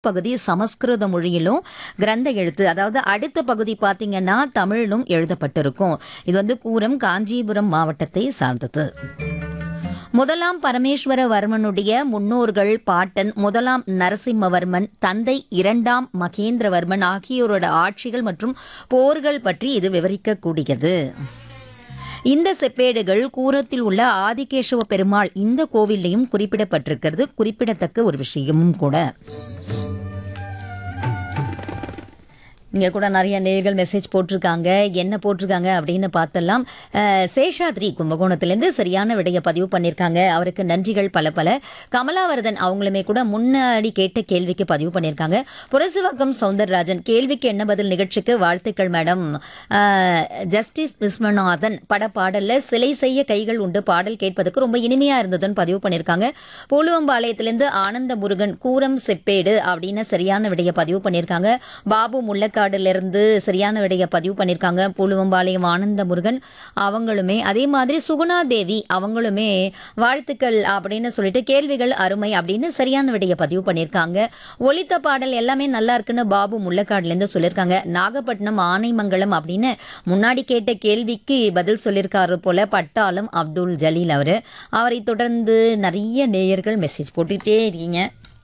பகுதி சமஸ்கிருத மொழியிலும் கிரந்த எழுத்து அதாவது அடுத்த பகுதி பார்த்தீங்கன்னா தமிழிலும் எழுதப்பட்டிருக்கும் இது வந்து கூரம் காஞ்சிபுரம் மாவட்டத்தை சார்ந்தது முதலாம் பரமேஸ்வரவர்மனுடைய முன்னோர்கள் பாட்டன் முதலாம் நரசிம்மவர்மன் தந்தை இரண்டாம் மகேந்திரவர்மன் ஆகியோரோட ஆட்சிகள் மற்றும் போர்கள் பற்றி இது விவரிக்கக்கூடியது இந்த செப்பேடுகள் கூரத்தில் உள்ள ஆதிகேசவ பெருமாள் இந்த கோவில்லையும் குறிப்பிடப்பட்டிருக்கிறது குறிப்பிடத்தக்க ஒரு விஷயமும் கூட இங்கே கூட நிறைய நேர்கள் மெசேஜ் போட்டிருக்காங்க என்ன போட்டிருக்காங்க அப்படின்னு பார்த்தலாம் அஹ், சேஷாத்ரி கும்பகோணத்துலேருந்து சரியான விடையை பதிவு பண்ணியிருக்காங்க அவருக்கு நன்றிகள் பல பல கமலாவரதன் அவங்களுமே கூட முன்னாடி கேட்ட கேள்விக்கு பதிவு பண்ணியிருக்காங்க புரசுவாக்கம் சவுந்தரராஜன் கேள்விக்கு என்ன பதில் நிகழ்ச்சிக்கு வாழ்த்துக்கள் மேடம் அஹ், ஜஸ்டிஸ் விஸ்வநாதன் பட பாடல்ல சிலை செய்ய கைகள் உண்டு பாடல் கேட்பதற்கு ரொம்ப இனிமையா இருந்ததுன்னு பதிவு பண்ணியிருக்காங்க பூலுவம்பாளையத்திலிருந்து ஆனந்த முருகன் கூரம் செப்பேடு அப்படின்னு சரியான விடையை பதிவு பண்ணியிருக்காங்க பாபு முள்ளக்காடுல இருந்து சரியான விடையை பதிவு பண்ணியிருக்காங்க பூலுவம்பாளையம் ஆனந்த முருகன் அவங்களுமே அதே மாதிரி சுகுணா தேவி அவங்களுமே வாழ்த்துக்கள் அப்படின்னு சொல்லிட்டு கேள்விகள் அருமை அப்படின்னு சரியான விடையை பதிவு பண்ணியிருக்காங்க ஒலித்த பாடல் எல்லாமே நல்லா இருக்குன்னு பாபு முள்ளக்காடுல இருந்து சொல்லியிருக்காங்க நாகப்பட்டினம் ஆனைமங்கலம் அப்படின்னு முன்னாடி கேட்ட கேள்விக்கு பதில் சொல்லியிருக்காரு போல பட்டாளம் அப்துல் ஜலீல் அவரு அவரை தொடர்ந்து நிறைய நேயர்கள் மெசேஜ் போட்டுட்டே இருக்கீங்க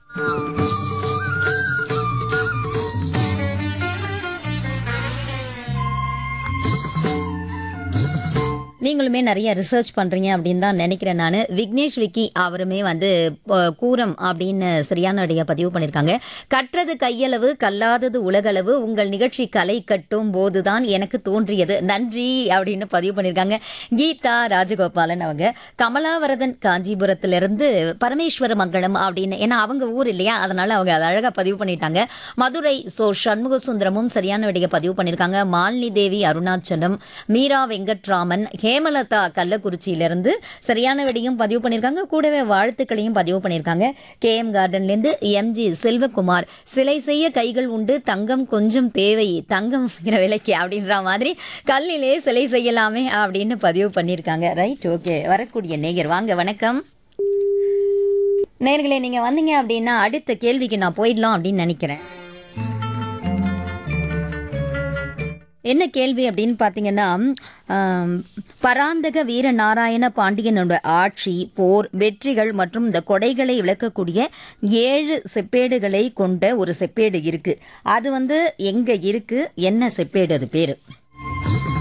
நீங்களுமே நிறைய ரிசர்ச் பண்றீங்க அப்படின்னு தான் நினைக்கிறேன் நான் விக்னேஷ் விக்கி அவருமே வந்து அஹ், கூரம் அப்படின்னு சரியான விடைய பதிவு பண்ணியிருக்காங்க கற்றது கையளவு கல்லாதது உலகளவு உங்கள் நிகழ்ச்சி கலை கட்டும் போதுதான் எனக்கு தோன்றியது நன்றி அப்படின்னு பதிவு பண்ணியிருக்காங்க கீதா ராஜகோபாலன் அவங்க கமலாவரதன் காஞ்சிபுரத்திலிருந்து பரமேஸ்வர மங்கலம் அப்படின்னு ஏன்னா அவங்க ஊர் இல்லையா அதனால அவங்க அதை அழகா பதிவு பண்ணிட்டாங்க மதுரை சோ சண்முக சுந்தரமும் சரியான விடைய பதிவு பண்ணியிருக்காங்க மாலினி தேவி அருணாச்சலம் மீரா வெங்கட்ராமன் ஹேமலதா கள்ளக்குறிச்சியிலிருந்து சரியான விடையும் பதிவு பண்ணியிருக்காங்க கூடவே வாழ்த்துக்களையும் பதிவு பண்ணியிருக்காங்க கே எம் கார்டன்லேருந்து எம்ஜி செல்வகுமார் சிலை செய்ய கைகள் உண்டு தங்கம் கொஞ்சம் தேவை தங்கம் விற்கிற விலைக்கு அப்படின்ற மாதிரி கல்லிலே சிலை செய்யலாமே அப்படின்னு பதிவு பண்ணியிருக்காங்க ரைட் ஓகே வரக்கூடிய நேயர் வாங்க வணக்கம் நேர்களே நீங்க வந்தீங்க அப்படின்னா அடுத்த கேள்விக்கு நான் போயிடலாம் அப்படின்னு நினைக்கிறேன் என்ன கேள்வி அப்படின்னு பார்த்தீங்கன்னா ஆம், பராந்தக வீர நாராயண பாண்டியனோட ஆட்சி போர் வெற்றிகள் மற்றும் இந்த கொடைகளை விளக்கக்கூடிய ஏழு செப்பேடுகளை கொண்ட ஒரு செப்பேடு இருக்கு அது வந்து எங்க இருக்கு என்ன செப்பேடு அது பேரு